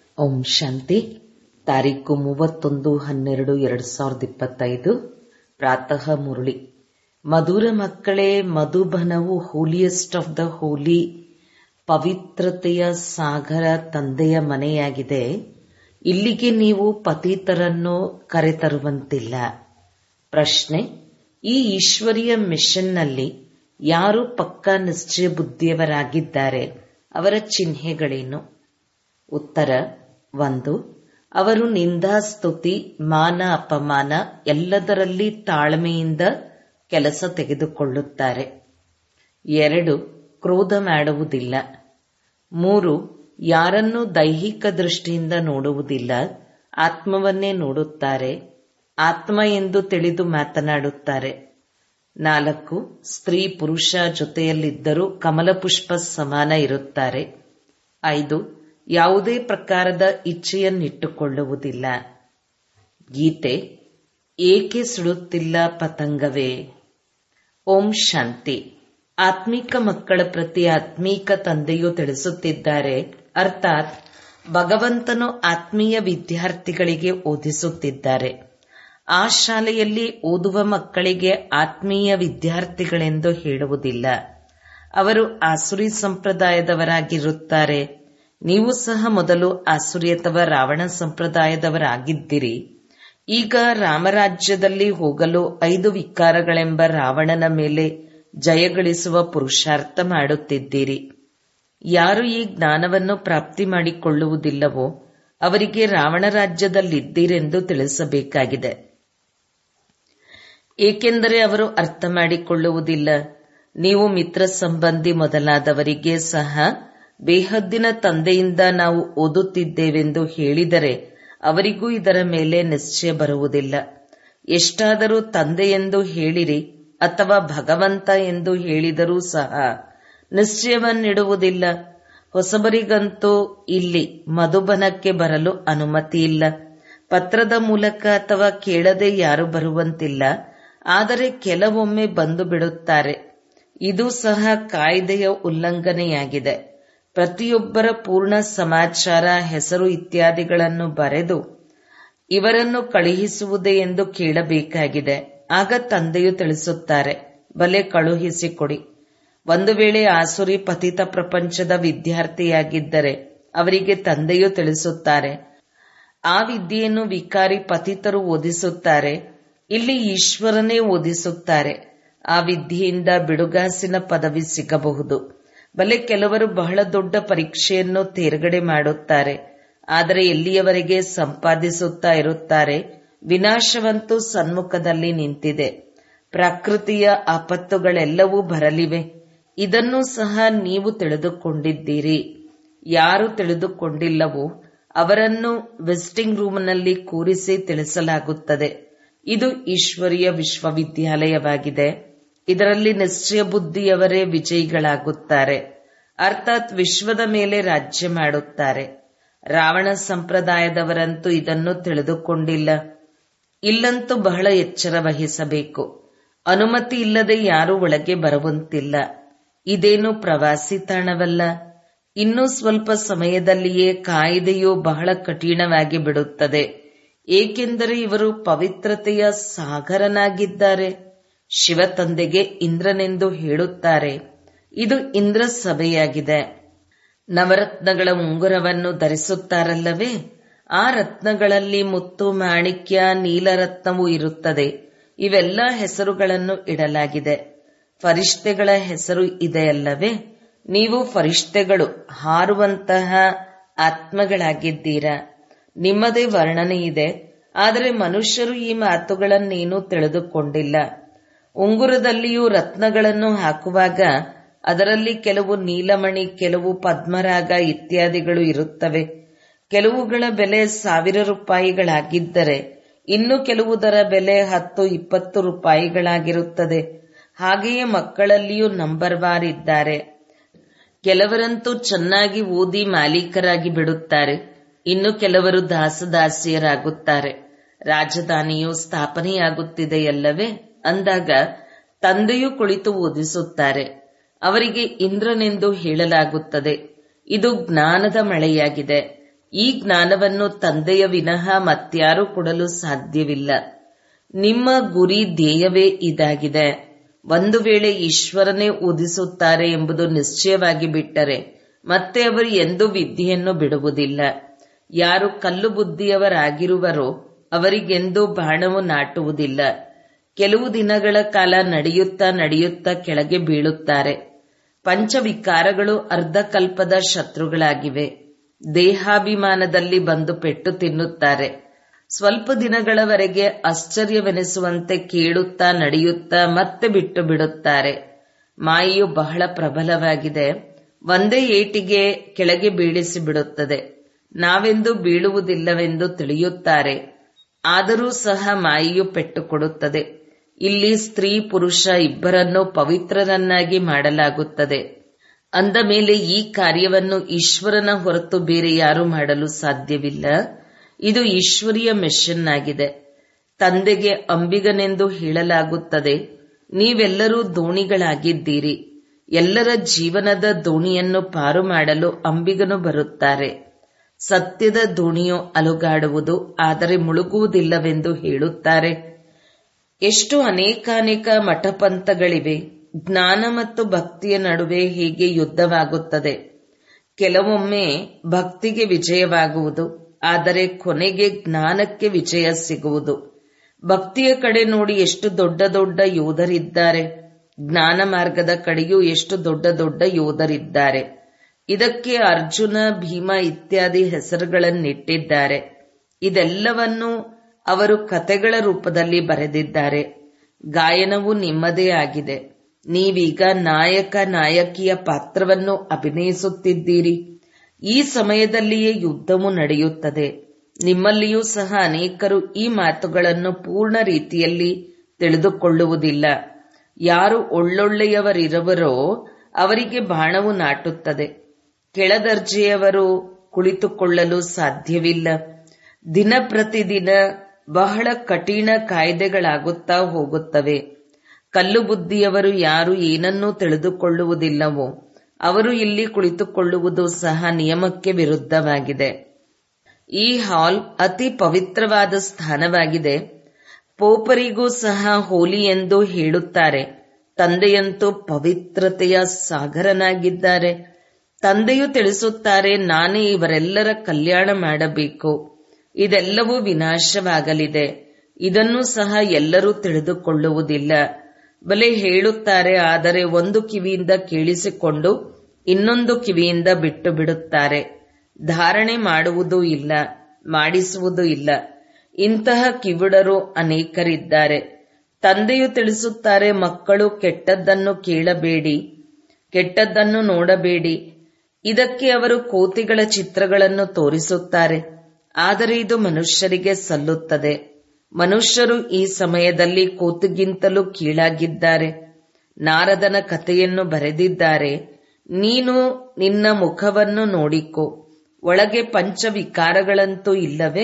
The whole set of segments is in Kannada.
ಓಂ ಶಾಂತಿ ತಾರೀಕು ಮೂವತ್ತೊಂದು ಹನ್ನೆರಡು ಎರಡ್ ಸಾವಿರದ ಇಪ್ಪತ್ತೈದು ಪ್ರಾತಃ ಮುರಳಿ ಮಧುರ ಮಕ್ಕಳೇ ಮಧುಬನವು ಹೋಲಿಯೆಸ್ಟ್ ಆಫ್ ದ ಹೋಲಿ ಪವಿತ್ರತೆಯ ಸಾಗರ ತಂದೆಯ ಮನೆಯಾಗಿದೆ ಇಲ್ಲಿಗೆ ನೀವು ಪತಿತರನ್ನು ಕರೆತರುವಂತಿಲ್ಲ ಪ್ರಶ್ನೆ ಈ ಈಶ್ವರೀಯ ಮಿಷನ್ನಲ್ಲಿ ಯಾರು ಪಕ್ಕಾ ನಿಶ್ಚಯ ಬುದ್ಧಿಯವರಾಗಿದ್ದಾರೆ ಅವರ ಚಿಹ್ನೆಗಳೇನು ಉತ್ತರ ಒಂದು ಅವರು ನಿಂದಾಸ್ತುತಿ ಮಾನ ಅಪಮಾನ ಎಲ್ಲದರಲ್ಲಿ ತಾಳ್ಮೆಯಿಂದ ಕೆಲಸ ತೆಗೆದುಕೊಳ್ಳುತ್ತಾರೆ ಎರಡು ಕ್ರೋಧ ಮಾಡುವುದಿಲ್ಲ ಮೂರು ಯಾರನ್ನೂ ದೈಹಿಕ ದೃಷ್ಟಿಯಿಂದ ನೋಡುವುದಿಲ್ಲ ಆತ್ಮವನ್ನೇ ನೋಡುತ್ತಾರೆ ಆತ್ಮ ಎಂದು ತಿಳಿದು ಮಾತನಾಡುತ್ತಾರೆ ನಾಲ್ಕು ಸ್ತ್ರೀ ಪುರುಷ ಜೊತೆಯಲ್ಲಿದ್ದರೂ ಕಮಲಪುಷ್ಪ ಸಮಾನ ಇರುತ್ತಾರೆ ಐದು ಯಾವುದೇ ಪ್ರಕಾರದ ಇಚ್ಛೆಯನ್ನಿಟ್ಟುಕೊಳ್ಳುವುದಿಲ್ಲ ಗೀತೆ ಏಕೆ ಸುಡುತ್ತಿಲ್ಲ ಪತಂಗವೇ ಓಂ ಶಾಂತಿ ಆತ್ಮಿಕ ಮಕ್ಕಳ ಪ್ರತಿ ಆತ್ಮೀಕ ತಂದೆಯು ತಿಳಿಸುತ್ತಿದ್ದಾರೆ ಅರ್ಥಾತ್ ಭಗವಂತನು ಆತ್ಮೀಯ ವಿದ್ಯಾರ್ಥಿಗಳಿಗೆ ಓದಿಸುತ್ತಿದ್ದಾರೆ ಆ ಶಾಲೆಯಲ್ಲಿ ಓದುವ ಮಕ್ಕಳಿಗೆ ಆತ್ಮೀಯ ವಿದ್ಯಾರ್ಥಿಗಳೆಂದು ಹೇಳುವುದಿಲ್ಲ ಅವರು ಆಸುರಿ ಸಂಪ್ರದಾಯದವರಾಗಿರುತ್ತಾರೆ ನೀವು ಸಹ ಮೊದಲು ಆಸುರಿ ಅಥವಾ ರಾವಣ ಸಂಪ್ರದಾಯದವರಾಗಿದ್ದಿರಿ ಈಗ ರಾಮರಾಜ್ಯದಲ್ಲಿ ಹೋಗಲು ಐದು ವಿಕಾರಗಳೆಂಬ ರಾವಣನ ಮೇಲೆ ಜಯಗಳಿಸುವ ಪುರುಷಾರ್ಥ ಮಾಡುತ್ತಿದ್ದೀರಿ ಯಾರು ಈ ಜ್ಞಾನವನ್ನು ಪ್ರಾಪ್ತಿ ಮಾಡಿಕೊಳ್ಳುವುದಿಲ್ಲವೋ ಅವರಿಗೆ ರಾವಣ ರಾಜ್ಯದಲ್ಲಿದ್ದೀರೆಂದು ತಿಳಿಸಬೇಕಾಗಿದೆ ಏಕೆಂದರೆ ಅವರು ಅರ್ಥ ಮಾಡಿಕೊಳ್ಳುವುದಿಲ್ಲ ನೀವು ಮಿತ್ರ ಸಂಬಂಧಿ ಮೊದಲಾದವರಿಗೆ ಸಹ ಬೇಹದ್ದಿನ ತಂದೆಯಿಂದ ನಾವು ಓದುತ್ತಿದ್ದೇವೆಂದು ಹೇಳಿದರೆ ಅವರಿಗೂ ಇದರ ಮೇಲೆ ನಿಶ್ಚಯ ಬರುವುದಿಲ್ಲ ಎಷ್ಟಾದರೂ ತಂದೆ ಎಂದು ಹೇಳಿರಿ ಅಥವಾ ಭಗವಂತ ಎಂದು ಹೇಳಿದರೂ ಸಹ ನಿಶ್ಚಯವನ್ನಿಡುವುದಿಲ್ಲ ಹೊಸಬರಿಗಂತೂ ಇಲ್ಲಿ ಮಧುಬನಕ್ಕೆ ಬರಲು ಅನುಮತಿ ಇಲ್ಲ ಪತ್ರದ ಮೂಲಕ ಅಥವಾ ಕೇಳದೆ ಯಾರು ಬರುವಂತಿಲ್ಲ ಆದರೆ ಕೆಲವೊಮ್ಮೆ ಬಂದು ಬಿಡುತ್ತಾರೆ ಇದು ಸಹ ಕಾಯ್ದೆಯ ಉಲ್ಲಂಘನೆಯಾಗಿದೆ ಪ್ರತಿಯೊಬ್ಬರ ಪೂರ್ಣ ಸಮಾಚಾರ ಹೆಸರು ಇತ್ಯಾದಿಗಳನ್ನು ಬರೆದು ಇವರನ್ನು ಕಳುಹಿಸುವುದೇ ಎಂದು ಕೇಳಬೇಕಾಗಿದೆ ಆಗ ತಂದೆಯು ತಿಳಿಸುತ್ತಾರೆ ಬಲೆ ಕಳುಹಿಸಿಕೊಡಿ ಒಂದು ವೇಳೆ ಆಸುರಿ ಪತಿತ ಪ್ರಪಂಚದ ವಿದ್ಯಾರ್ಥಿಯಾಗಿದ್ದರೆ ಅವರಿಗೆ ತಂದೆಯು ತಿಳಿಸುತ್ತಾರೆ ಆ ವಿದ್ಯೆಯನ್ನು ವಿಕಾರಿ ಪತಿತರು ಓದಿಸುತ್ತಾರೆ ಇಲ್ಲಿ ಈಶ್ವರನೇ ಓದಿಸುತ್ತಾರೆ ಆ ವಿದ್ಯೆಯಿಂದ ಬಿಡುಗಾಸಿನ ಪದವಿ ಸಿಗಬಹುದು ಬಲೆ ಕೆಲವರು ಬಹಳ ದೊಡ್ಡ ಪರೀಕ್ಷೆಯನ್ನು ತೇರ್ಗಡೆ ಮಾಡುತ್ತಾರೆ ಆದರೆ ಎಲ್ಲಿಯವರೆಗೆ ಸಂಪಾದಿಸುತ್ತಾ ಇರುತ್ತಾರೆ ವಿನಾಶವಂತೂ ಸನ್ಮುಖದಲ್ಲಿ ನಿಂತಿದೆ ಪ್ರಕೃತಿಯ ಆಪತ್ತುಗಳೆಲ್ಲವೂ ಬರಲಿವೆ ಇದನ್ನು ಸಹ ನೀವು ತಿಳಿದುಕೊಂಡಿದ್ದೀರಿ ಯಾರು ತಿಳಿದುಕೊಂಡಿಲ್ಲವೋ ಅವರನ್ನು ವಿಸಿಟಿಂಗ್ ರೂಮ್ನಲ್ಲಿ ಕೂರಿಸಿ ತಿಳಿಸಲಾಗುತ್ತದೆ ಇದು ಈಶ್ವರೀಯ ವಿಶ್ವವಿದ್ಯಾಲಯವಾಗಿದೆ ಇದರಲ್ಲಿ ನಿಶ್ಚಯ ಬುದ್ಧಿಯವರೇ ವಿಜಯಿಗಳಾಗುತ್ತಾರೆ ಅರ್ಥಾತ್ ವಿಶ್ವದ ಮೇಲೆ ರಾಜ್ಯ ಮಾಡುತ್ತಾರೆ ರಾವಣ ಸಂಪ್ರದಾಯದವರಂತೂ ಇದನ್ನು ತಿಳಿದುಕೊಂಡಿಲ್ಲ ಇಲ್ಲಂತೂ ಬಹಳ ಎಚ್ಚರ ವಹಿಸಬೇಕು ಅನುಮತಿ ಇಲ್ಲದೆ ಯಾರೂ ಒಳಗೆ ಬರುವಂತಿಲ್ಲ ಇದೇನು ಪ್ರವಾಸಿ ತಾಣವಲ್ಲ ಇನ್ನೂ ಸ್ವಲ್ಪ ಸಮಯದಲ್ಲಿಯೇ ಕಾಯ್ದೆಯು ಬಹಳ ಕಠಿಣವಾಗಿ ಬಿಡುತ್ತದೆ ಏಕೆಂದರೆ ಇವರು ಪವಿತ್ರತೆಯ ಸಾಗರನಾಗಿದ್ದಾರೆ ಶಿವ ತಂದೆಗೆ ಇಂದ್ರನೆಂದು ಹೇಳುತ್ತಾರೆ ಇದು ಇಂದ್ರ ಸಭೆಯಾಗಿದೆ ನವರತ್ನಗಳ ಉಂಗುರವನ್ನು ಧರಿಸುತ್ತಾರಲ್ಲವೇ ಆ ರತ್ನಗಳಲ್ಲಿ ಮುತ್ತು ಮಾಣಿಕ್ಯ ನೀಲರತ್ನವೂ ಇರುತ್ತದೆ ಇವೆಲ್ಲ ಹೆಸರುಗಳನ್ನು ಇಡಲಾಗಿದೆ ಫರಿಷ್ಠೆಗಳ ಹೆಸರು ಇದೆಯಲ್ಲವೇ ನೀವು ಫರಿಷ್ಠೆಗಳು ಹಾರುವಂತಹ ಆತ್ಮಗಳಾಗಿದ್ದೀರಾ ನಿಮ್ಮದೇ ವರ್ಣನೆ ಇದೆ ಆದರೆ ಮನುಷ್ಯರು ಈ ಮಾತುಗಳನ್ನೇನೂ ತಿಳಿದುಕೊಂಡಿಲ್ಲ ಉಂಗುರದಲ್ಲಿಯೂ ರತ್ನಗಳನ್ನು ಹಾಕುವಾಗ ಅದರಲ್ಲಿ ಕೆಲವು ನೀಲಮಣಿ ಕೆಲವು ಪದ್ಮರಾಗ ಇತ್ಯಾದಿಗಳು ಇರುತ್ತವೆ ಕೆಲವುಗಳ ಬೆಲೆ ಸಾವಿರ ರೂಪಾಯಿಗಳಾಗಿದ್ದರೆ ಇನ್ನು ಕೆಲವುದರ ಬೆಲೆ ಹತ್ತು ಇಪ್ಪತ್ತು ರೂಪಾಯಿಗಳಾಗಿರುತ್ತದೆ ಹಾಗೆಯೇ ಮಕ್ಕಳಲ್ಲಿಯೂ ನಂಬರ್ ವಾರ್ ಇದ್ದಾರೆ ಕೆಲವರಂತೂ ಚೆನ್ನಾಗಿ ಓದಿ ಮಾಲೀಕರಾಗಿ ಬಿಡುತ್ತಾರೆ ಇನ್ನು ಕೆಲವರು ದಾಸದಾಸಿಯರಾಗುತ್ತಾರೆ ರಾಜಧಾನಿಯು ಸ್ಥಾಪನೆಯಾಗುತ್ತಿದೆಯಲ್ಲವೇ ಅಂದಾಗ ತಂದೆಯು ಕುಳಿತು ಓದಿಸುತ್ತಾರೆ ಅವರಿಗೆ ಇಂದ್ರನೆಂದು ಹೇಳಲಾಗುತ್ತದೆ ಇದು ಜ್ಞಾನದ ಮಳೆಯಾಗಿದೆ ಈ ಜ್ಞಾನವನ್ನು ತಂದೆಯ ವಿನಃ ಮತ್ಯಾರೂ ಕೊಡಲು ಸಾಧ್ಯವಿಲ್ಲ ನಿಮ್ಮ ಗುರಿ ಧ್ಯೇಯವೇ ಇದಾಗಿದೆ ಒಂದು ವೇಳೆ ಈಶ್ವರನೇ ಉದಿಸುತ್ತಾರೆ ಎಂಬುದು ನಿಶ್ಚಯವಾಗಿ ಬಿಟ್ಟರೆ ಮತ್ತೆ ಅವರು ಎಂದೂ ವಿದ್ಯೆಯನ್ನು ಬಿಡುವುದಿಲ್ಲ ಯಾರು ಕಲ್ಲು ಬುದ್ಧಿಯವರಾಗಿರುವರೋ ಅವರಿಗೆಂದೂ ಬಾಣವು ನಾಟುವುದಿಲ್ಲ ಕೆಲವು ದಿನಗಳ ಕಾಲ ನಡೆಯುತ್ತಾ ನಡೆಯುತ್ತಾ ಕೆಳಗೆ ಬೀಳುತ್ತಾರೆ ಪಂಚವಿಕಾರಗಳು ಅರ್ಧಕಲ್ಪದ ಶತ್ರುಗಳಾಗಿವೆ ದೇಹಾಭಿಮಾನದಲ್ಲಿ ಬಂದು ಪೆಟ್ಟು ತಿನ್ನುತ್ತಾರೆ ಸ್ವಲ್ಪ ದಿನಗಳವರೆಗೆ ಆಶ್ಚರ್ಯವೆನಿಸುವಂತೆ ಕೇಳುತ್ತಾ ನಡೆಯುತ್ತಾ ಮತ್ತೆ ಬಿಟ್ಟು ಬಿಡುತ್ತಾರೆ ಮಾಯೆಯು ಬಹಳ ಪ್ರಬಲವಾಗಿದೆ ಒಂದೇ ಏಟಿಗೆ ಕೆಳಗೆ ಬೀಳಿಸಿ ಬಿಡುತ್ತದೆ ನಾವೆಂದು ಬೀಳುವುದಿಲ್ಲವೆಂದು ತಿಳಿಯುತ್ತಾರೆ ಆದರೂ ಸಹ ಮಾಯೆಯು ಪೆಟ್ಟು ಕೊಡುತ್ತದೆ ಇಲ್ಲಿ ಸ್ತ್ರೀ ಪುರುಷ ಇಬ್ಬರನ್ನು ಪವಿತ್ರರನ್ನಾಗಿ ಮಾಡಲಾಗುತ್ತದೆ ಅಂದ ಮೇಲೆ ಈ ಕಾರ್ಯವನ್ನು ಈಶ್ವರನ ಹೊರತು ಬೇರೆ ಯಾರು ಮಾಡಲು ಸಾಧ್ಯವಿಲ್ಲ ಇದು ಈಶ್ವರಿಯ ಮಿಷನ್ ಆಗಿದೆ ತಂದೆಗೆ ಅಂಬಿಗನೆಂದು ಹೇಳಲಾಗುತ್ತದೆ ನೀವೆಲ್ಲರೂ ದೋಣಿಗಳಾಗಿದ್ದೀರಿ ಎಲ್ಲರ ಜೀವನದ ದೋಣಿಯನ್ನು ಪಾರು ಮಾಡಲು ಅಂಬಿಗನು ಬರುತ್ತಾರೆ ಸತ್ಯದ ದೋಣಿಯು ಅಲುಗಾಡುವುದು ಆದರೆ ಮುಳುಗುವುದಿಲ್ಲವೆಂದು ಹೇಳುತ್ತಾರೆ ಎಷ್ಟು ಅನೇಕಾನೇಕ ಮಠಪಂಥಗಳಿವೆ ಜ್ಞಾನ ಮತ್ತು ಭಕ್ತಿಯ ನಡುವೆ ಹೀಗೆ ಯುದ್ಧವಾಗುತ್ತದೆ ಕೆಲವೊಮ್ಮೆ ಭಕ್ತಿಗೆ ವಿಜಯವಾಗುವುದು ಆದರೆ ಕೊನೆಗೆ ಜ್ಞಾನಕ್ಕೆ ವಿಜಯ ಸಿಗುವುದು ಭಕ್ತಿಯ ಕಡೆ ನೋಡಿ ಎಷ್ಟು ದೊಡ್ಡ ದೊಡ್ಡ ಯೋಧರಿದ್ದಾರೆ ಜ್ಞಾನ ಮಾರ್ಗದ ಕಡೆಯೂ ಎಷ್ಟು ದೊಡ್ಡ ದೊಡ್ಡ ಯೋಧರಿದ್ದಾರೆ ಇದಕ್ಕೆ ಅರ್ಜುನ ಭೀಮ ಇತ್ಯಾದಿ ಹೆಸರುಗಳನ್ನಿಟ್ಟಿದ್ದಾರೆ ಇದೆಲ್ಲವನ್ನು ಅವರು ಕತೆಗಳ ರೂಪದಲ್ಲಿ ಬರೆದಿದ್ದಾರೆ ಗಾಯನವು ನಿಮ್ಮದೇ ಆಗಿದೆ ನೀವೀಗ ನಾಯಕ ನಾಯಕಿಯ ಪಾತ್ರವನ್ನು ಅಭಿನಯಿಸುತ್ತಿದ್ದೀರಿ ಈ ಸಮಯದಲ್ಲಿಯೇ ಯುದ್ಧವು ನಡೆಯುತ್ತದೆ ನಿಮ್ಮಲ್ಲಿಯೂ ಸಹ ಅನೇಕರು ಈ ಮಾತುಗಳನ್ನು ಪೂರ್ಣ ರೀತಿಯಲ್ಲಿ ತಿಳಿದುಕೊಳ್ಳುವುದಿಲ್ಲ ಯಾರು ಒಳ್ಳೊಳ್ಳೆಯವರಿರುವರೋ ಅವರಿಗೆ ಬಾಣವು ನಾಟುತ್ತದೆ ಕೆಳದರ್ಜೆಯವರು ಕುಳಿತುಕೊಳ್ಳಲು ಸಾಧ್ಯವಿಲ್ಲ ದಿನ ಪ್ರತಿದಿನ ಬಹಳ ಕಠಿಣ ಕಾಯ್ದೆಗಳಾಗುತ್ತಾ ಹೋಗುತ್ತವೆ ಕಲ್ಲು ಬುದ್ಧಿಯವರು ಯಾರು ಏನನ್ನೂ ತಿಳಿದುಕೊಳ್ಳುವುದಿಲ್ಲವೋ ಅವರು ಇಲ್ಲಿ ಕುಳಿತುಕೊಳ್ಳುವುದು ಸಹ ನಿಯಮಕ್ಕೆ ವಿರುದ್ಧವಾಗಿದೆ ಈ ಹಾಲ್ ಅತಿ ಪವಿತ್ರವಾದ ಸ್ಥಾನವಾಗಿದೆ ಪೋಪರಿಗೂ ಸಹ ಹೋಲಿ ಎಂದು ಹೇಳುತ್ತಾರೆ ತಂದೆಯಂತೂ ಪವಿತ್ರತೆಯ ಸಾಗರನಾಗಿದ್ದಾರೆ ತಂದೆಯು ತಿಳಿಸುತ್ತಾರೆ ನಾನೇ ಇವರೆಲ್ಲರ ಕಲ್ಯಾಣ ಮಾಡಬೇಕು ಇದೆಲ್ಲವೂ ವಿನಾಶವಾಗಲಿದೆ ಇದನ್ನು ಸಹ ಎಲ್ಲರೂ ತಿಳಿದುಕೊಳ್ಳುವುದಿಲ್ಲ ಬಲೆ ಹೇಳುತ್ತಾರೆ ಆದರೆ ಒಂದು ಕಿವಿಯಿಂದ ಕೇಳಿಸಿಕೊಂಡು ಇನ್ನೊಂದು ಕಿವಿಯಿಂದ ಬಿಟ್ಟು ಬಿಡುತ್ತಾರೆ ಧಾರಣೆ ಮಾಡುವುದೂ ಇಲ್ಲ ಮಾಡಿಸುವುದೂ ಇಲ್ಲ ಇಂತಹ ಕಿವುಡರು ಅನೇಕರಿದ್ದಾರೆ ತಂದೆಯು ತಿಳಿಸುತ್ತಾರೆ ಮಕ್ಕಳು ಕೆಟ್ಟದ್ದನ್ನು ಕೇಳಬೇಡಿ ಕೆಟ್ಟದ್ದನ್ನು ನೋಡಬೇಡಿ ಇದಕ್ಕೆ ಅವರು ಕೋತಿಗಳ ಚಿತ್ರಗಳನ್ನು ತೋರಿಸುತ್ತಾರೆ ಆದರೆ ಇದು ಮನುಷ್ಯರಿಗೆ ಸಲ್ಲುತ್ತದೆ ಮನುಷ್ಯರು ಈ ಸಮಯದಲ್ಲಿ ಕೋತಿಗಿಂತಲೂ ಕೀಳಾಗಿದ್ದಾರೆ ನಾರದನ ಕಥೆಯನ್ನು ಬರೆದಿದ್ದಾರೆ ನೀನು ನಿನ್ನ ಮುಖವನ್ನು ನೋಡಿಕೊ ಒಳಗೆ ಪಂಚವಿಕಾರಗಳಂತೂ ಇಲ್ಲವೇ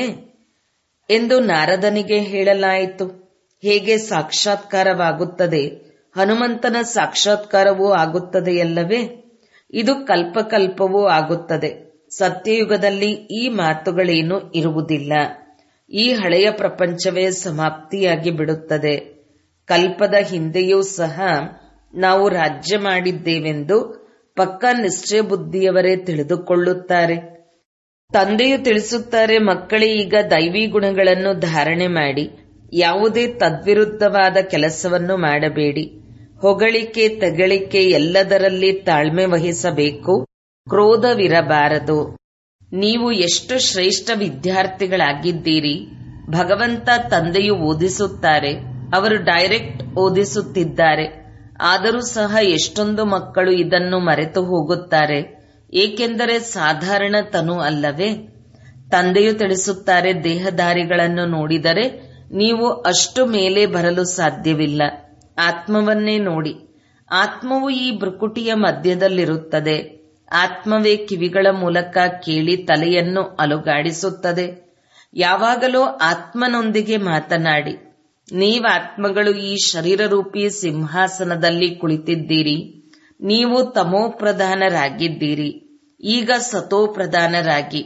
ಎಂದು ನಾರದನಿಗೆ ಹೇಳಲಾಯಿತು ಹೇಗೆ ಸಾಕ್ಷಾತ್ಕಾರವಾಗುತ್ತದೆ ಹನುಮಂತನ ಸಾಕ್ಷಾತ್ಕಾರವೂ ಆಗುತ್ತದೆಯಲ್ಲವೇ ಇದು ಕಲ್ಪಕಲ್ಪವೂ ಆಗುತ್ತದೆ ಸತ್ಯಯುಗದಲ್ಲಿ ಈ ಮಾತುಗಳೇನು ಇರುವುದಿಲ್ಲ ಈ ಹಳೆಯ ಪ್ರಪಂಚವೇ ಸಮಾಪ್ತಿಯಾಗಿ ಬಿಡುತ್ತದೆ ಕಲ್ಪದ ಹಿಂದೆಯೂ ಸಹ ನಾವು ರಾಜ್ಯ ಮಾಡಿದ್ದೇವೆಂದು ಪಕ್ಕ ನಿಶ್ಚಯ ಬುದ್ಧಿಯವರೇ ತಿಳಿದುಕೊಳ್ಳುತ್ತಾರೆ ತಂದೆಯು ತಿಳಿಸುತ್ತಾರೆ ಮಕ್ಕಳೇ ಈಗ ದೈವಿ ಗುಣಗಳನ್ನು ಧಾರಣೆ ಮಾಡಿ ಯಾವುದೇ ತದ್ವಿರುದ್ಧವಾದ ಕೆಲಸವನ್ನು ಮಾಡಬೇಡಿ ಹೊಗಳಿಕೆ ತೆಗಳಿಕೆ ಎಲ್ಲದರಲ್ಲಿ ತಾಳ್ಮೆ ವಹಿಸಬೇಕು ಕ್ರೋಧವಿರಬಾರದು ನೀವು ಎಷ್ಟು ಶ್ರೇಷ್ಠ ವಿದ್ಯಾರ್ಥಿಗಳಾಗಿದ್ದೀರಿ ಭಗವಂತ ತಂದೆಯು ಓದಿಸುತ್ತಾರೆ ಅವರು ಡೈರೆಕ್ಟ್ ಓದಿಸುತ್ತಿದ್ದಾರೆ ಆದರೂ ಸಹ ಎಷ್ಟೊಂದು ಮಕ್ಕಳು ಇದನ್ನು ಮರೆತು ಹೋಗುತ್ತಾರೆ ಏಕೆಂದರೆ ಸಾಧಾರಣ ತನು ಅಲ್ಲವೇ ತಂದೆಯು ತಿಳಿಸುತ್ತಾರೆ ದೇಹಧಾರಿಗಳನ್ನು ನೋಡಿದರೆ ನೀವು ಅಷ್ಟು ಮೇಲೆ ಬರಲು ಸಾಧ್ಯವಿಲ್ಲ ಆತ್ಮವನ್ನೇ ನೋಡಿ ಆತ್ಮವು ಈ ಬೃಕುಟಿಯ ಮಧ್ಯದಲ್ಲಿರುತ್ತದೆ ಆತ್ಮವೇ ಕಿವಿಗಳ ಮೂಲಕ ಕೇಳಿ ತಲೆಯನ್ನು ಅಲುಗಾಡಿಸುತ್ತದೆ ಯಾವಾಗಲೂ ಆತ್ಮನೊಂದಿಗೆ ಮಾತನಾಡಿ ನೀವಾತ್ಮಗಳು ಈ ಶರೀರರೂಪಿ ಸಿಂಹಾಸನದಲ್ಲಿ ಕುಳಿತಿದ್ದೀರಿ ನೀವು ತಮೋಪ್ರಧಾನರಾಗಿದ್ದೀರಿ ಈಗ ಸತೋಪ್ರಧಾನರಾಗಿ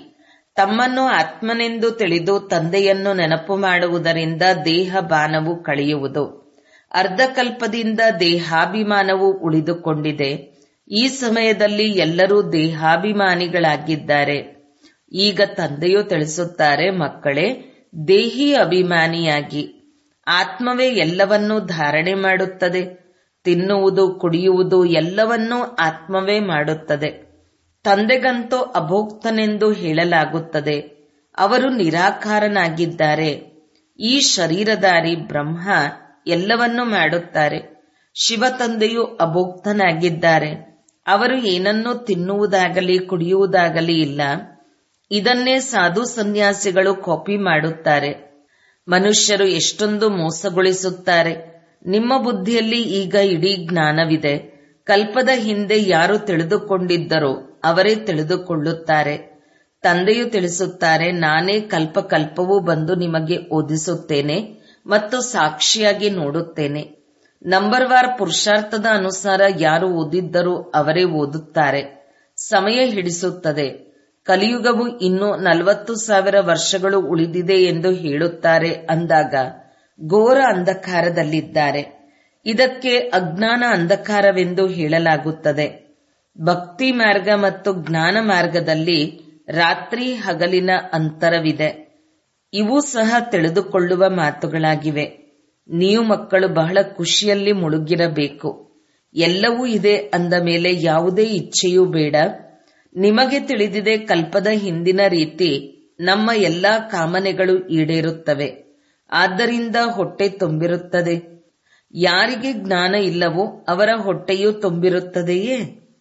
ತಮ್ಮನ್ನು ಆತ್ಮನೆಂದು ತಿಳಿದು ತಂದೆಯನ್ನು ನೆನಪು ಮಾಡುವುದರಿಂದ ದೇಹ ಬಾನವು ಕಳೆಯುವುದು ಅರ್ಧಕಲ್ಪದಿಂದ ದೇಹಾಭಿಮಾನವು ಉಳಿದುಕೊಂಡಿದೆ ಈ ಸಮಯದಲ್ಲಿ ಎಲ್ಲರೂ ದೇಹಾಭಿಮಾನಿಗಳಾಗಿದ್ದಾರೆ ಈಗ ತಂದೆಯು ತಿಳಿಸುತ್ತಾರೆ ಮಕ್ಕಳೇ ದೇಹಿ ಅಭಿಮಾನಿಯಾಗಿ ಆತ್ಮವೇ ಎಲ್ಲವನ್ನೂ ಧಾರಣೆ ಮಾಡುತ್ತದೆ ತಿನ್ನುವುದು ಕುಡಿಯುವುದು ಎಲ್ಲವನ್ನೂ ಆತ್ಮವೇ ಮಾಡುತ್ತದೆ ತಂದೆಗಂತೂ ಅಭೋಕ್ತನೆಂದು ಹೇಳಲಾಗುತ್ತದೆ ಅವರು ನಿರಾಕಾರನಾಗಿದ್ದಾರೆ ಈ ಶರೀರಧಾರಿ ಬ್ರಹ್ಮ ಎಲ್ಲವನ್ನೂ ಮಾಡುತ್ತಾರೆ ಶಿವ ತಂದೆಯು ಅಭೋಕ್ತನಾಗಿದ್ದಾರೆ ಅವರು ಏನನ್ನೂ ತಿನ್ನುವುದಾಗಲಿ ಕುಡಿಯುವುದಾಗಲಿ ಇಲ್ಲ ಇದನ್ನೇ ಸಾಧು ಸನ್ಯಾಸಿಗಳು ಕಾಪಿ ಮಾಡುತ್ತಾರೆ ಮನುಷ್ಯರು ಎಷ್ಟೊಂದು ಮೋಸಗೊಳಿಸುತ್ತಾರೆ ನಿಮ್ಮ ಬುದ್ಧಿಯಲ್ಲಿ ಈಗ ಇಡೀ ಜ್ಞಾನವಿದೆ ಕಲ್ಪದ ಹಿಂದೆ ಯಾರು ತಿಳಿದುಕೊಂಡಿದ್ದರೋ ಅವರೇ ತಿಳಿದುಕೊಳ್ಳುತ್ತಾರೆ ತಂದೆಯು ತಿಳಿಸುತ್ತಾರೆ ನಾನೇ ಕಲ್ಪ ಕಲ್ಪವೂ ಬಂದು ನಿಮಗೆ ಓದಿಸುತ್ತೇನೆ ಮತ್ತು ಸಾಕ್ಷಿಯಾಗಿ ನೋಡುತ್ತೇನೆ ನಂಬರ್ ವಾರ್ ಪುರುಷಾರ್ಥದ ಅನುಸಾರ ಯಾರು ಓದಿದ್ದರೋ ಅವರೇ ಓದುತ್ತಾರೆ ಸಮಯ ಹಿಡಿಸುತ್ತದೆ ಕಲಿಯುಗವು ಇನ್ನೂ ನಲವತ್ತು ಸಾವಿರ ವರ್ಷಗಳು ಉಳಿದಿದೆ ಎಂದು ಹೇಳುತ್ತಾರೆ ಅಂದಾಗ ಘೋರ ಅಂಧಕಾರದಲ್ಲಿದ್ದಾರೆ ಇದಕ್ಕೆ ಅಜ್ಞಾನ ಅಂಧಕಾರವೆಂದು ಹೇಳಲಾಗುತ್ತದೆ ಭಕ್ತಿ ಮಾರ್ಗ ಮತ್ತು ಜ್ಞಾನ ಮಾರ್ಗದಲ್ಲಿ ರಾತ್ರಿ ಹಗಲಿನ ಅಂತರವಿದೆ ಇವು ಸಹ ತಿಳಿದುಕೊಳ್ಳುವ ಮಾತುಗಳಾಗಿವೆ ನೀವು ಮಕ್ಕಳು ಬಹಳ ಖುಷಿಯಲ್ಲಿ ಮುಳುಗಿರಬೇಕು ಎಲ್ಲವೂ ಇದೆ ಅಂದ ಮೇಲೆ ಯಾವುದೇ ಇಚ್ಛೆಯೂ ಬೇಡ ನಿಮಗೆ ತಿಳಿದಿದೆ ಕಲ್ಪದ ಹಿಂದಿನ ರೀತಿ ನಮ್ಮ ಎಲ್ಲಾ ಕಾಮನೆಗಳು ಈಡೇರುತ್ತವೆ ಆದ್ದರಿಂದ ಹೊಟ್ಟೆ ತುಂಬಿರುತ್ತದೆ ಯಾರಿಗೆ ಜ್ಞಾನ ಇಲ್ಲವೋ ಅವರ ಹೊಟ್ಟೆಯೂ ತುಂಬಿರುತ್ತದೆಯೇ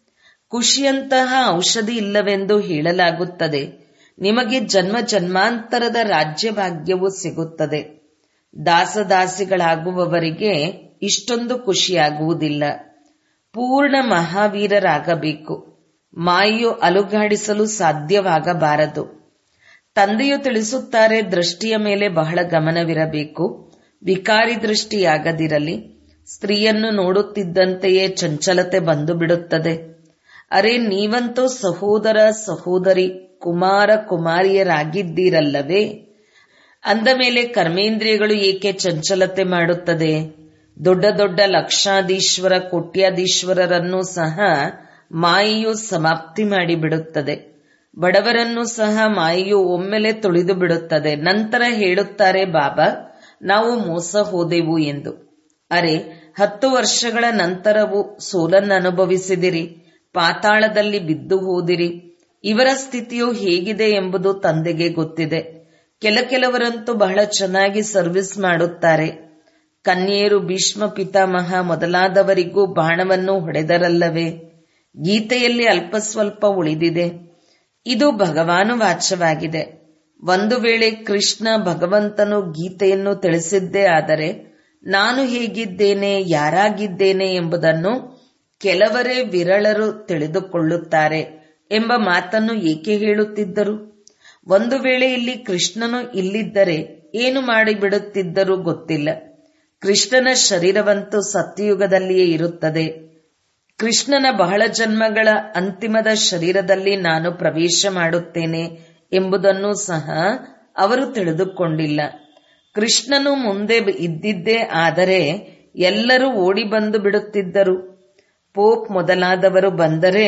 ಖುಷಿಯಂತಹ ಔಷಧಿ ಇಲ್ಲವೆಂದು ಹೇಳಲಾಗುತ್ತದೆ ನಿಮಗೆ ಜನ್ಮ ಜನ್ಮಾಂತರದ ರಾಜ್ಯ ಭಾಗ್ಯವು ಸಿಗುತ್ತದೆ ದಾಸದಾಸಿಗಳಾಗುವವರಿಗೆ ಇಷ್ಟೊಂದು ಖುಷಿಯಾಗುವುದಿಲ್ಲ ಪೂರ್ಣ ಮಹಾವೀರರಾಗಬೇಕು ಮಾಯೆಯು ಅಲುಗಾಡಿಸಲು ಸಾಧ್ಯವಾಗಬಾರದು ತಂದೆಯು ತಿಳಿಸುತ್ತಾರೆ ದೃಷ್ಟಿಯ ಮೇಲೆ ಬಹಳ ಗಮನವಿರಬೇಕು ವಿಕಾರಿ ದೃಷ್ಟಿಯಾಗದಿರಲಿ ಸ್ತ್ರೀಯನ್ನು ನೋಡುತ್ತಿದ್ದಂತೆಯೇ ಚಂಚಲತೆ ಬಂದು ಬಿಡುತ್ತದೆ ಅರೆ ನೀವಂತೂ ಸಹೋದರ ಸಹೋದರಿ ಕುಮಾರ ಕುಮಾರಿಯರಾಗಿದ್ದೀರಲ್ಲವೇ ಅಂದ ಮೇಲೆ ಕರ್ಮೇಂದ್ರಿಯಗಳು ಏಕೆ ಚಂಚಲತೆ ಮಾಡುತ್ತದೆ ದೊಡ್ಡ ದೊಡ್ಡ ಲಕ್ಷಾಧೀಶ್ವರ ಕೋಟ್ಯಾಧೀಶ್ವರರನ್ನು ಸಹ ಮಾಯೆಯು ಸಮಾಪ್ತಿ ಮಾಡಿಬಿಡುತ್ತದೆ ಬಡವರನ್ನು ಸಹ ಮಾಯೆಯು ಒಮ್ಮೆಲೆ ತುಳಿದು ಬಿಡುತ್ತದೆ ನಂತರ ಹೇಳುತ್ತಾರೆ ಬಾಬಾ ನಾವು ಮೋಸ ಹೋದೆವು ಎಂದು ಅರೆ ಹತ್ತು ವರ್ಷಗಳ ನಂತರವೂ ಸೋಲನ್ನು ಅನುಭವಿಸಿದಿರಿ ಪಾತಾಳದಲ್ಲಿ ಬಿದ್ದು ಹೋದಿರಿ ಇವರ ಸ್ಥಿತಿಯು ಹೇಗಿದೆ ಎಂಬುದು ತಂದೆಗೆ ಗೊತ್ತಿದೆ ಕೆಲ ಕೆಲವರಂತೂ ಬಹಳ ಚೆನ್ನಾಗಿ ಸರ್ವಿಸ್ ಮಾಡುತ್ತಾರೆ ಕನ್ಯೆಯರು ಭೀಷ್ಮ ಪಿತಾಮಹ ಮೊದಲಾದವರಿಗೂ ಬಾಣವನ್ನು ಹೊಡೆದರಲ್ಲವೇ ಗೀತೆಯಲ್ಲಿ ಅಲ್ಪ ಸ್ವಲ್ಪ ಉಳಿದಿದೆ ಇದು ಭಗವಾನು ವಾಚ್ಯವಾಗಿದೆ ಒಂದು ವೇಳೆ ಕೃಷ್ಣ ಭಗವಂತನು ಗೀತೆಯನ್ನು ತಿಳಿಸಿದ್ದೇ ಆದರೆ ನಾನು ಹೇಗಿದ್ದೇನೆ ಯಾರಾಗಿದ್ದೇನೆ ಎಂಬುದನ್ನು ಕೆಲವರೇ ವಿರಳರು ತಿಳಿದುಕೊಳ್ಳುತ್ತಾರೆ ಎಂಬ ಮಾತನ್ನು ಏಕೆ ಹೇಳುತ್ತಿದ್ದರು ಒಂದು ವೇಳೆ ಇಲ್ಲಿ ಕೃಷ್ಣನು ಇಲ್ಲಿದ್ದರೆ ಏನು ಮಾಡಿಬಿಡುತ್ತಿದ್ದರೂ ಗೊತ್ತಿಲ್ಲ ಕೃಷ್ಣನ ಶರೀರವಂತೂ ಸತ್ಯಯುಗದಲ್ಲಿಯೇ ಇರುತ್ತದೆ ಕೃಷ್ಣನ ಬಹಳ ಜನ್ಮಗಳ ಅಂತಿಮದ ಶರೀರದಲ್ಲಿ ನಾನು ಪ್ರವೇಶ ಮಾಡುತ್ತೇನೆ ಎಂಬುದನ್ನು ಸಹ ಅವರು ತಿಳಿದುಕೊಂಡಿಲ್ಲ ಕೃಷ್ಣನು ಮುಂದೆ ಇದ್ದಿದ್ದೇ ಆದರೆ ಎಲ್ಲರೂ ಓಡಿ ಬಂದು ಬಿಡುತ್ತಿದ್ದರು ಪೋಪ್ ಮೊದಲಾದವರು ಬಂದರೆ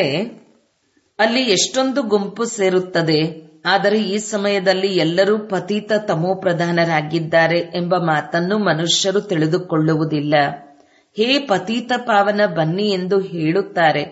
ಅಲ್ಲಿ ಎಷ್ಟೊಂದು ಗುಂಪು ಸೇರುತ್ತದೆ ಆದರೆ ಈ ಸಮಯದಲ್ಲಿ ಎಲ್ಲರೂ ಪತೀತ ತಮೋಪ್ರಧಾನರಾಗಿದ್ದಾರೆ ಎಂಬ ಮಾತನ್ನು ಮನುಷ್ಯರು ತಿಳಿದುಕೊಳ್ಳುವುದಿಲ್ಲ ಹೇ ಪತೀತ ಪಾವನ ಬನ್ನಿ ಎಂದು ಹೇಳುತ್ತಾರೆ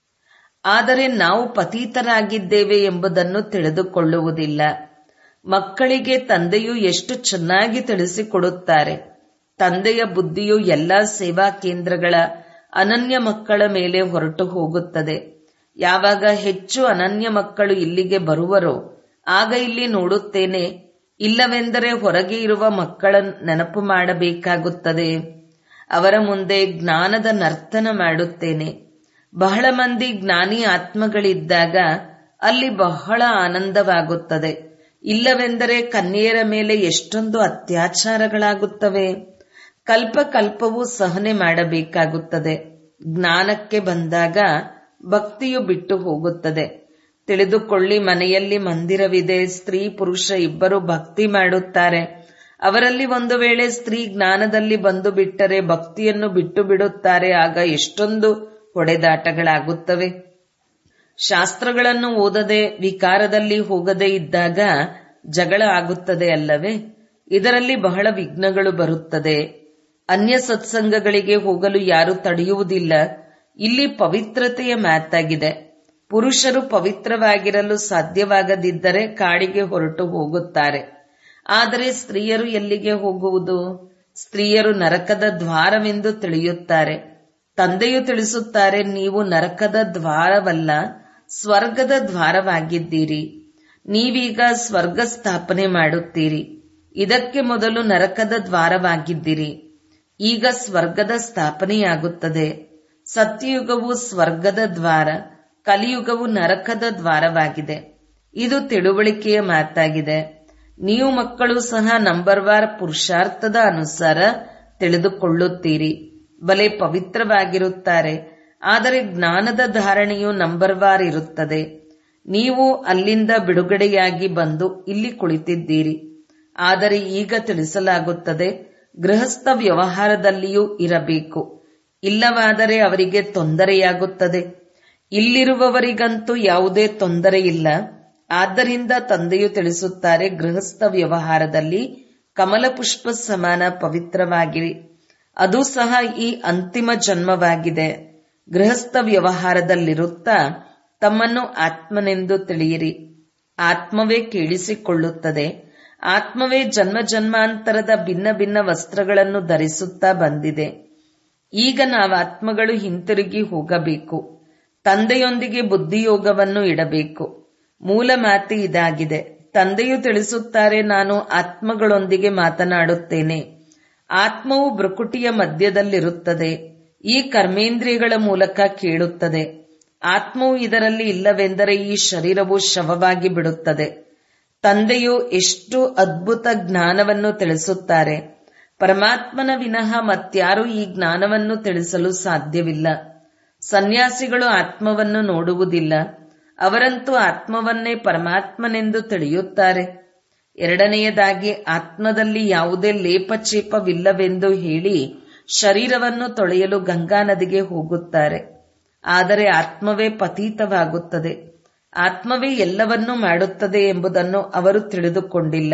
ಆದರೆ ನಾವು ಪತೀತರಾಗಿದ್ದೇವೆ ಎಂಬುದನ್ನು ತಿಳಿದುಕೊಳ್ಳುವುದಿಲ್ಲ ಮಕ್ಕಳಿಗೆ ತಂದೆಯು ಎಷ್ಟು ಚೆನ್ನಾಗಿ ತಿಳಿಸಿಕೊಡುತ್ತಾರೆ ತಂದೆಯ ಬುದ್ಧಿಯು ಎಲ್ಲಾ ಸೇವಾ ಕೇಂದ್ರಗಳ ಅನನ್ಯ ಮಕ್ಕಳ ಮೇಲೆ ಹೊರಟು ಹೋಗುತ್ತದೆ ಯಾವಾಗ ಹೆಚ್ಚು ಅನನ್ಯ ಮಕ್ಕಳು ಇಲ್ಲಿಗೆ ಬರುವರೋ ಆಗ ಇಲ್ಲಿ ನೋಡುತ್ತೇನೆ ಇಲ್ಲವೆಂದರೆ ಹೊರಗೆ ಇರುವ ಮಕ್ಕಳ ನೆನಪು ಮಾಡಬೇಕಾಗುತ್ತದೆ ಅವರ ಮುಂದೆ ಜ್ಞಾನದ ನರ್ತನ ಮಾಡುತ್ತೇನೆ ಬಹಳ ಮಂದಿ ಜ್ಞಾನಿ ಆತ್ಮಗಳಿದ್ದಾಗ ಅಲ್ಲಿ ಬಹಳ ಆನಂದವಾಗುತ್ತದೆ ಇಲ್ಲವೆಂದರೆ ಕನ್ಯೆಯರ ಮೇಲೆ ಎಷ್ಟೊಂದು ಅತ್ಯಾಚಾರಗಳಾಗುತ್ತವೆ ಕಲ್ಪ ಕಲ್ಪವೂ ಸಹನೆ ಮಾಡಬೇಕಾಗುತ್ತದೆ ಜ್ಞಾನಕ್ಕೆ ಬಂದಾಗ ಭಕ್ತಿಯು ಬಿಟ್ಟು ಹೋಗುತ್ತದೆ ತಿಳಿದುಕೊಳ್ಳಿ ಮನೆಯಲ್ಲಿ ಮಂದಿರವಿದೆ ಸ್ತ್ರೀ ಪುರುಷ ಇಬ್ಬರು ಭಕ್ತಿ ಮಾಡುತ್ತಾರೆ ಅವರಲ್ಲಿ ಒಂದು ವೇಳೆ ಸ್ತ್ರೀ ಜ್ಞಾನದಲ್ಲಿ ಬಂದು ಬಿಟ್ಟರೆ ಭಕ್ತಿಯನ್ನು ಬಿಟ್ಟು ಬಿಡುತ್ತಾರೆ ಆಗ ಎಷ್ಟೊಂದು ಹೊಡೆದಾಟಗಳಾಗುತ್ತವೆ ಶಾಸ್ತ್ರಗಳನ್ನು ಓದದೆ ವಿಕಾರದಲ್ಲಿ ಹೋಗದೆ ಇದ್ದಾಗ ಜಗಳ ಆಗುತ್ತದೆ ಅಲ್ಲವೇ ಇದರಲ್ಲಿ ಬಹಳ ವಿಘ್ನಗಳು ಬರುತ್ತದೆ ಅನ್ಯ ಸತ್ಸಂಗಗಳಿಗೆ ಹೋಗಲು ಯಾರು ತಡೆಯುವುದಿಲ್ಲ ಇಲ್ಲಿ ಪವಿತ್ರತೆಯ ಮಾತಾಗಿದೆ ಪುರುಷರು ಪವಿತ್ರವಾಗಿರಲು ಸಾಧ್ಯವಾಗದಿದ್ದರೆ ಕಾಡಿಗೆ ಹೊರಟು ಹೋಗುತ್ತಾರೆ ಆದರೆ ಸ್ತ್ರೀಯರು ಎಲ್ಲಿಗೆ ಹೋಗುವುದು ಸ್ತ್ರೀಯರು ನರಕದ ದ್ವಾರವೆಂದು ತಿಳಿಯುತ್ತಾರೆ ತಂದೆಯು ತಿಳಿಸುತ್ತಾರೆ ನೀವು ನರಕದ ದ್ವಾರವಲ್ಲ ಸ್ವರ್ಗದ ದ್ವಾರವಾಗಿದ್ದೀರಿ ನೀವೀಗ ಸ್ವರ್ಗ ಸ್ಥಾಪನೆ ಮಾಡುತ್ತೀರಿ ಇದಕ್ಕೆ ಮೊದಲು ನರಕದ ದ್ವಾರವಾಗಿದ್ದಿರಿ ಈಗ ಸ್ವರ್ಗದ ಸ್ಥಾಪನೆಯಾಗುತ್ತದೆ ಸತ್ಯಯುಗವು ಸ್ವರ್ಗದ ದ್ವಾರ ಕಲಿಯುಗವು ನರಕದ ದ್ವಾರವಾಗಿದೆ ಇದು ತಿಳುವಳಿಕೆಯ ಮಾತಾಗಿದೆ ನೀವು ಮಕ್ಕಳು ಸಹ ನಂಬರ್ ವಾರ್ ಪುರುಷಾರ್ಥದ ಅನುಸಾರ ತಿಳಿದುಕೊಳ್ಳುತ್ತೀರಿ ಬಲೆ ಪವಿತ್ರವಾಗಿರುತ್ತಾರೆ ಆದರೆ ಜ್ಞಾನದ ಧಾರಣೆಯು ನಂಬರ್ ವಾರ್ ಇರುತ್ತದೆ ನೀವು ಅಲ್ಲಿಂದ ಬಿಡುಗಡೆಯಾಗಿ ಬಂದು ಇಲ್ಲಿ ಕುಳಿತಿದ್ದೀರಿ ಆದರೆ ಈಗ ತಿಳಿಸಲಾಗುತ್ತದೆ ಗೃಹಸ್ಥ ವ್ಯವಹಾರದಲ್ಲಿಯೂ ಇರಬೇಕು ಇಲ್ಲವಾದರೆ ಅವರಿಗೆ ತೊಂದರೆಯಾಗುತ್ತದೆ ಇಲ್ಲಿರುವವರಿಗಂತೂ ಯಾವುದೇ ತೊಂದರೆ ಇಲ್ಲ ಆದ್ದರಿಂದ ತಂದೆಯು ತಿಳಿಸುತ್ತಾರೆ ಗೃಹಸ್ಥ ವ್ಯವಹಾರದಲ್ಲಿ ಕಮಲ ಪುಷ್ಪ ಸಮಾನ ಪವಿತ್ರವಾಗಿರಿ ಅದು ಸಹ ಈ ಅಂತಿಮ ಜನ್ಮವಾಗಿದೆ ಗೃಹಸ್ಥ ವ್ಯವಹಾರದಲ್ಲಿರುತ್ತಾ ತಮ್ಮನ್ನು ಆತ್ಮನೆಂದು ತಿಳಿಯಿರಿ ಆತ್ಮವೇ ಕೇಳಿಸಿಕೊಳ್ಳುತ್ತದೆ ಆತ್ಮವೇ ಜನ್ಮ ಜನ್ಮಾಂತರದ ಭಿನ್ನ ಭಿನ್ನ ವಸ್ತ್ರಗಳನ್ನು ಧರಿಸುತ್ತಾ ಬಂದಿದೆ ಈಗ ನಾವು ಆತ್ಮಗಳು ಹಿಂತಿರುಗಿ ಹೋಗಬೇಕು ತಂದೆಯೊಂದಿಗೆ ಬುದ್ಧಿಯೋಗವನ್ನು ಇಡಬೇಕು ಮೂಲ ಮಾತು ಇದಾಗಿದೆ ತಂದೆಯು ತಿಳಿಸುತ್ತಾರೆ ನಾನು ಆತ್ಮಗಳೊಂದಿಗೆ ಮಾತನಾಡುತ್ತೇನೆ ಆತ್ಮವು ಭ್ರುಕುಟಿಯ ಮಧ್ಯದಲ್ಲಿರುತ್ತದೆ ಈ ಕರ್ಮೇಂದ್ರಿಯಗಳ ಮೂಲಕ ಕೇಳುತ್ತದೆ ಆತ್ಮವು ಇದರಲ್ಲಿ ಇಲ್ಲವೆಂದರೆ ಈ ಶರೀರವು ಶವವಾಗಿ ಬಿಡುತ್ತದೆ ತಂದೆಯು ಎಷ್ಟು ಅದ್ಭುತ ಜ್ಞಾನವನ್ನು ತಿಳಿಸುತ್ತಾರೆ ಪರಮಾತ್ಮನ ವಿನಃ ಮತ್ಯಾರೂ ಈ ಜ್ಞಾನವನ್ನು ತಿಳಿಸಲು ಸಾಧ್ಯವಿಲ್ಲ ಸನ್ಯಾಸಿಗಳು ಆತ್ಮವನ್ನು ನೋಡುವುದಿಲ್ಲ ಅವರಂತೂ ಆತ್ಮವನ್ನೇ ಪರಮಾತ್ಮನೆಂದು ತಿಳಿಯುತ್ತಾರೆ ಎರಡನೆಯದಾಗಿ ಆತ್ಮದಲ್ಲಿ ಯಾವುದೇ ಲೇಪಚೇಪವಿಲ್ಲವೆಂದು ಹೇಳಿ ಶರೀರವನ್ನು ತೊಳೆಯಲು ಗಂಗಾ ನದಿಗೆ ಹೋಗುತ್ತಾರೆ ಆದರೆ ಆತ್ಮವೇ ಪತೀತವಾಗುತ್ತದೆ ಆತ್ಮವೇ ಎಲ್ಲವನ್ನೂ ಮಾಡುತ್ತದೆ ಎಂಬುದನ್ನು ಅವರು ತಿಳಿದುಕೊಂಡಿಲ್ಲ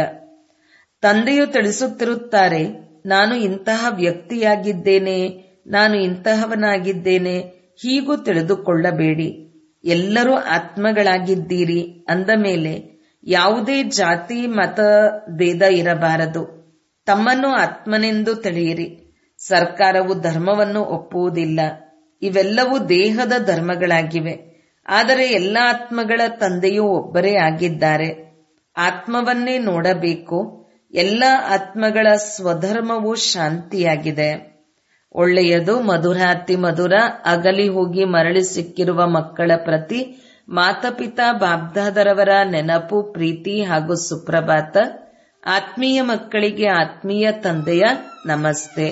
ತಂದೆಯು ತಿಳಿಸುತ್ತಿರುತ್ತಾರೆ ನಾನು ಇಂತಹ ವ್ಯಕ್ತಿಯಾಗಿದ್ದೇನೆ ನಾನು ಇಂತಹವನಾಗಿದ್ದೇನೆ ಹೀಗೂ ತಿಳಿದುಕೊಳ್ಳಬೇಡಿ ಎಲ್ಲರೂ ಆತ್ಮಗಳಾಗಿದ್ದೀರಿ ಅಂದ ಮೇಲೆ ಯಾವುದೇ ಜಾತಿ ಮತ ಭೇದ ಇರಬಾರದು ತಮ್ಮನ್ನು ಆತ್ಮನೆಂದು ತಿಳಿಯಿರಿ ಸರ್ಕಾರವು ಧರ್ಮವನ್ನು ಒಪ್ಪುವುದಿಲ್ಲ ಇವೆಲ್ಲವೂ ದೇಹದ ಧರ್ಮಗಳಾಗಿವೆ ಆದರೆ ಎಲ್ಲ ಆತ್ಮಗಳ ತಂದೆಯೂ ಒಬ್ಬರೇ ಆಗಿದ್ದಾರೆ ಆತ್ಮವನ್ನೇ ನೋಡಬೇಕು ಎಲ್ಲ ಆತ್ಮಗಳ ಸ್ವಧರ್ಮವು ಶಾಂತಿಯಾಗಿದೆ ಒಳ್ಳೆಯದು ಮಧುರ ಅತಿ ಮಧುರ ಅಗಲಿ ಹೋಗಿ ಮರಳಿ ಸಿಕ್ಕಿರುವ ಮಕ್ಕಳ ಪ್ರತಿ ಮಾತಪಿತಾ ಬಾಬ್ದಾದರವರ ನೆನಪು ಪ್ರೀತಿ ಹಾಗೂ ಸುಪ್ರಭಾತ ಆತ್ಮೀಯ ಮಕ್ಕಳಿಗೆ ಆತ್ಮೀಯ ತಂದೆಯ ನಮಸ್ತೆ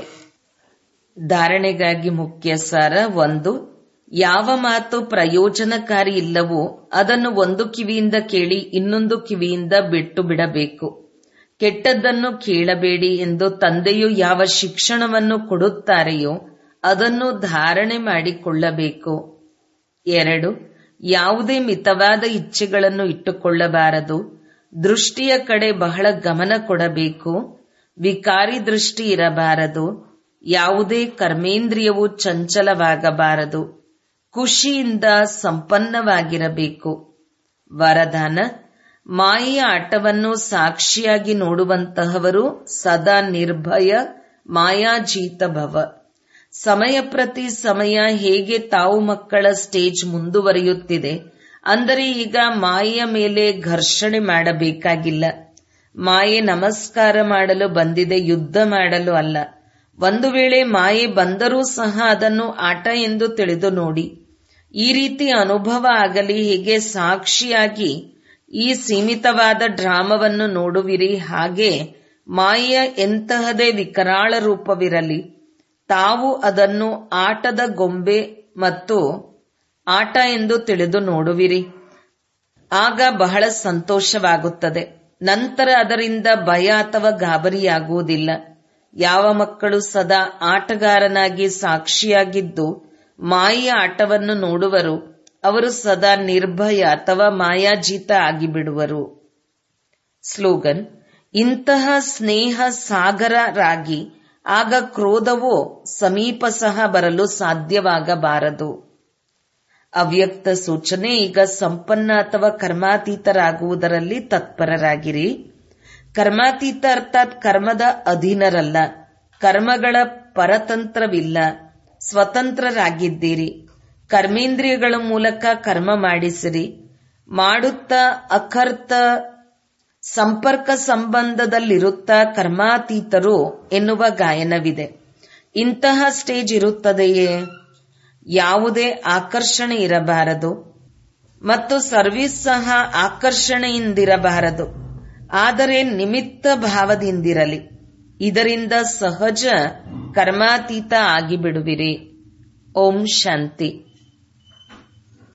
ಧಾರಣೆಗಾಗಿ ಮುಖ್ಯ ಸಾರ ಒಂದು ಯಾವ ಮಾತು ಪ್ರಯೋಜನಕಾರಿ ಇಲ್ಲವೋ ಅದನ್ನು ಒಂದು ಕಿವಿಯಿಂದ ಕೇಳಿ ಇನ್ನೊಂದು ಕಿವಿಯಿಂದ ಬಿಟ್ಟು ಬಿಡಬೇಕು ಕೆಟ್ಟದ್ದನ್ನು ಕೇಳಬೇಡಿ ಎಂದು ತಂದೆಯು ಯಾವ ಶಿಕ್ಷಣವನ್ನು ಕೊಡುತ್ತಾರೆಯೋ ಅದನ್ನು ಧಾರಣೆ ಮಾಡಿಕೊಳ್ಳಬೇಕು ಎರಡು ಯಾವುದೇ ಮಿತವಾದ ಇಚ್ಛೆಗಳನ್ನು ಇಟ್ಟುಕೊಳ್ಳಬಾರದು ದೃಷ್ಟಿಯ ಕಡೆ ಬಹಳ ಗಮನ ಕೊಡಬೇಕು ವಿಕಾರಿ ದೃಷ್ಟಿ ಇರಬಾರದು ಯಾವುದೇ ಕರ್ಮೇಂದ್ರಿಯವು ಚಂಚಲವಾಗಬಾರದು ಖುಷಿಯಿಂದ ಸಂಪನ್ನವಾಗಿರಬೇಕು ವರದಾನ ಮಾಯೆಯ ಆಟವನ್ನು ಸಾಕ್ಷಿಯಾಗಿ ನೋಡುವಂತಹವರು ಸದಾ ನಿರ್ಭಯ ಮಾಯಾಜೀತ ಭವ ಸಮಯ ಪ್ರತಿ ಸಮಯ ಹೇಗೆ ತಾವು ಮಕ್ಕಳ ಸ್ಟೇಜ್ ಮುಂದುವರಿಯುತ್ತಿದೆ ಅಂದರೆ ಈಗ ಮಾಯೆಯ ಮೇಲೆ ಘರ್ಷಣೆ ಮಾಡಬೇಕಾಗಿಲ್ಲ ಮಾಯೆ ನಮಸ್ಕಾರ ಮಾಡಲು ಬಂದಿದೆ ಯುದ್ಧ ಮಾಡಲು ಅಲ್ಲ ಒಂದು ವೇಳೆ ಮಾಯೆ ಬಂದರೂ ಸಹ ಅದನ್ನು ಆಟ ಎಂದು ತಿಳಿದು ನೋಡಿ ಈ ರೀತಿ ಅನುಭವ ಆಗಲಿ ಹೀಗೆ ಸಾಕ್ಷಿಯಾಗಿ ಈ ಸೀಮಿತವಾದ ಡ್ರಾಮವನ್ನು ನೋಡುವಿರಿ ಹಾಗೆ ಮಾಯೆಯ ಎಂತಹದೇ ವಿಕರಾಳ ರೂಪವಿರಲಿ ತಾವು ಅದನ್ನು ಆಟದ ಗೊಂಬೆ ಮತ್ತು ಆಟ ಎಂದು ತಿಳಿದು ನೋಡುವಿರಿ ಆಗ ಬಹಳ ಸಂತೋಷವಾಗುತ್ತದೆ ನಂತರ ಅದರಿಂದ ಭಯ ಅಥವಾ ಗಾಬರಿಯಾಗುವುದಿಲ್ಲ ಯಾವ ಮಕ್ಕಳು ಸದಾ ಆಟಗಾರನಾಗಿ ಸಾಕ್ಷಿಯಾಗಿದ್ದು ಮಾಯೆಯ ಆಟವನ್ನು ನೋಡುವರು ಅವರು ಸದಾ ನಿರ್ಭಯ ಅಥವಾ ಮಾಯಾಜೀತ ಆಗಿಬಿಡುವರು ಸ್ಲೋಗನ್ ಇಂತಹ ಸ್ನೇಹ ಸಾಗರರಾಗಿ ಆಗ ಕ್ರೋಧವೋ ಸಮೀಪ ಸಹ ಬರಲು ಸಾಧ್ಯವಾಗಬಾರದು ಅವ್ಯಕ್ತ ಸೂಚನೆ ಈಗ ಸಂಪನ್ನ ಅಥವಾ ಕರ್ಮಾತೀತರಾಗುವುದರಲ್ಲಿ ತತ್ಪರರಾಗಿರಿ ಕರ್ಮಾತೀತ ಅರ್ಥಾತ್ ಕರ್ಮದ ಅಧೀನರಲ್ಲ ಕರ್ಮಗಳ ಪರತಂತ್ರವಿಲ್ಲ ಸ್ವತಂತ್ರರಾಗಿದ್ದೀರಿ ಕರ್ಮೇಂದ್ರಿಯಗಳ ಮೂಲಕ ಕರ್ಮ ಮಾಡಿಸಿರಿ ಮಾಡುತ್ತಾ ಅಕರ್ತ ಸಂಪರ್ಕ ಸಂಬಂಧದಲ್ಲಿರುತ್ತಾ ಕರ್ಮಾತೀತರು ಎನ್ನುವ ಗಾಯನವಿದೆ ಇಂತಹ ಸ್ಟೇಜ್ ಇರುತ್ತದೆಯೇ ಯಾವುದೇ ಆಕರ್ಷಣೆ ಇರಬಾರದು ಮತ್ತು ಸರ್ವಿಸ್ ಸಹ ಆಕರ್ಷಣೆಯಿಂದಿರಬಾರದು ಆದರೆ ನಿಮಿತ್ತ ಭಾವದಿಂದಿರಲಿ ಇದರಿಂದ ಸಹಜ ಕರ್ಮಾತೀತ ಆಗಿಬಿಡುವಿರಿ ಓಂ ಶಾಂತಿ